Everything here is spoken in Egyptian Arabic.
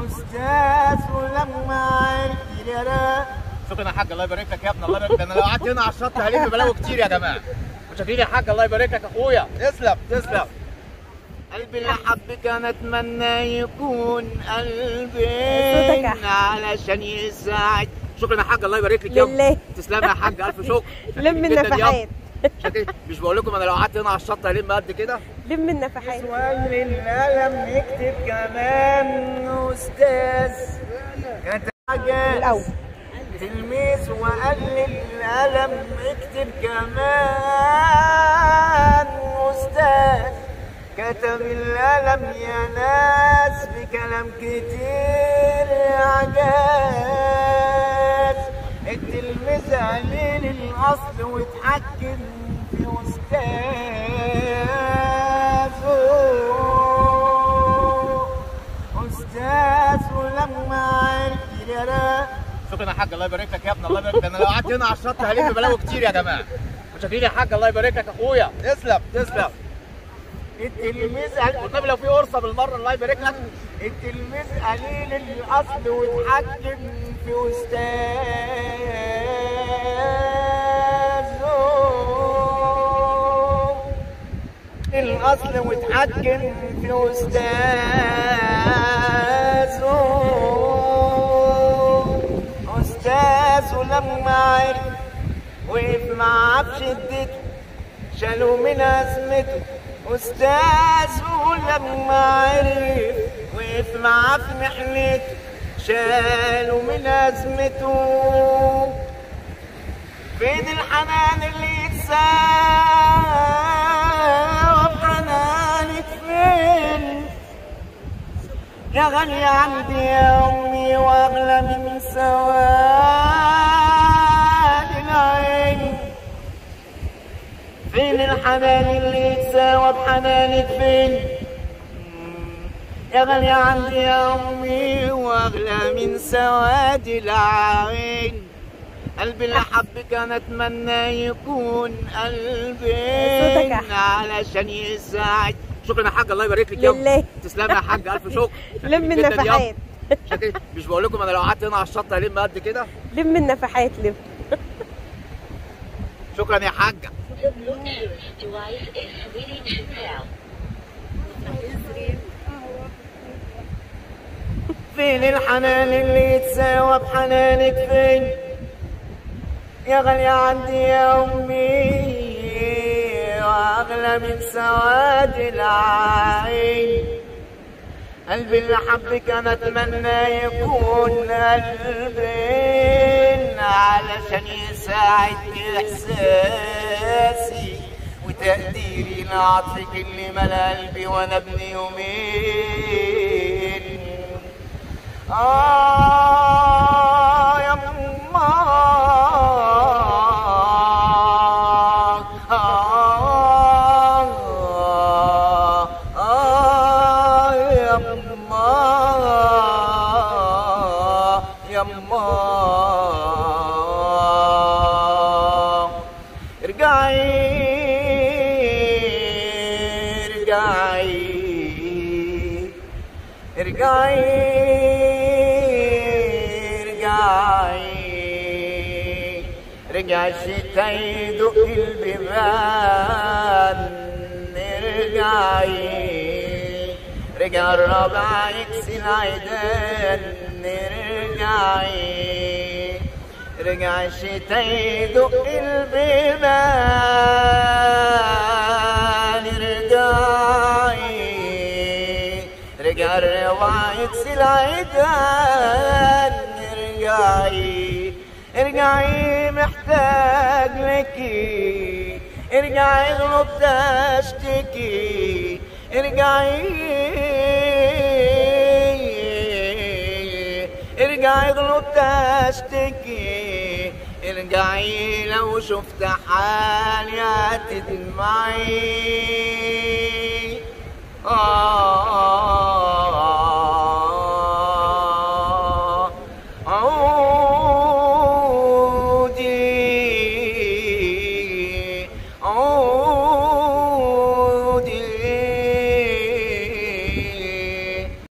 استاذ ولما عرفت يا شكرا يا حاج الله يبارك لك يا ابني الله يبارك لك انا لو قعدت هنا على الشط هلف بلاوي كتير يا جماعه متشكرين يا حاج الله يبارك لك اخويا تسلم تسلم قلبي اللي حبك انا اتمنى يكون قلبي صوتك أحلى. علشان يساعد شكرا يا حاج الله يبارك لك يا ابني لله تسلم يا حاج الف شكر لم جداً يا ابني. النفحات شكرا مش بقول لكم انا لو قعدت هنا على الشط هلم قد كده لم النفحات سؤال القلم يكتب كمان استاذ كانت حاجة الأول تلميذ وقلل القلم اكتب كمان استاذ كتب القلم يا ناس بكلام كتير عجاز التلميذ قليل الاصل واتحكم في استاذه استاذ ولما عرف يا شكرا يا حاج الله يبارك لك يا ابني الله يبارك لك انا لو قعدت هنا على الشط هلف بلاوي كتير يا جماعه متشكرين يا حاج الله يبارك لك اخويا تسلم تسلم التلميذ قال- والنبي لو في قرصه بالمره الله يبارك لك التلميذ قليل الاصل واتحكم في استاذه الاصل واتحكم في استاذه استاذه لما عرف وقف معاه بشدته شالوا من أزمته أستاذه لما عرف وقف معاه في محنته شالوا من أزمته فين الحنان اللي يتساوى بحنانك فين يا غالية عندي يا أمي وأغلى من سواد العين فين الحنان اللي يتساوى بحنانك فين يا غالية عندي يا أمي وأغلى من سواد العين قلبي اللي حبك أنا أتمنى يكون صوتك قلبي أحلى. علشان يساعد شكرا يا حاج الله يبارك لك يا ابني لله تسلم يا حاج الف شكر لم جداً يا ابني. النفحات شكرا مش بقول لكم انا لو قعدت هنا على الشط هلم قد كده لم النفحات لم شكرا يا حاجه The Bluetooth device is ready to pair. فين الحنان اللي يتساوى بحنانك فين يا غالية عندي يا أمي وأغلى من سواد العين قلبي اللي حبك أنا أتمنى يكون قلبين علشان يساعد إحساسي وتقديري لعطفك اللي ملا قلبي وأنا ابن يومين آه يا ماما آه آه يا ماما يا ماما ارجعي ارجعي ارجعي ارجعي رجع الشتا يدق البيبان ارجعي رجع الربع يكسي العيدان ارجعي رجع الشتا يدق البيبان ارجعي رجع الربع يكسي العيدان ارجعي ارجعي محتاج لكي ارجعي غلط اشتكي ارجعي ارجعي غلط اشتكي ارجعي لو شفت حالي هتدمعي آه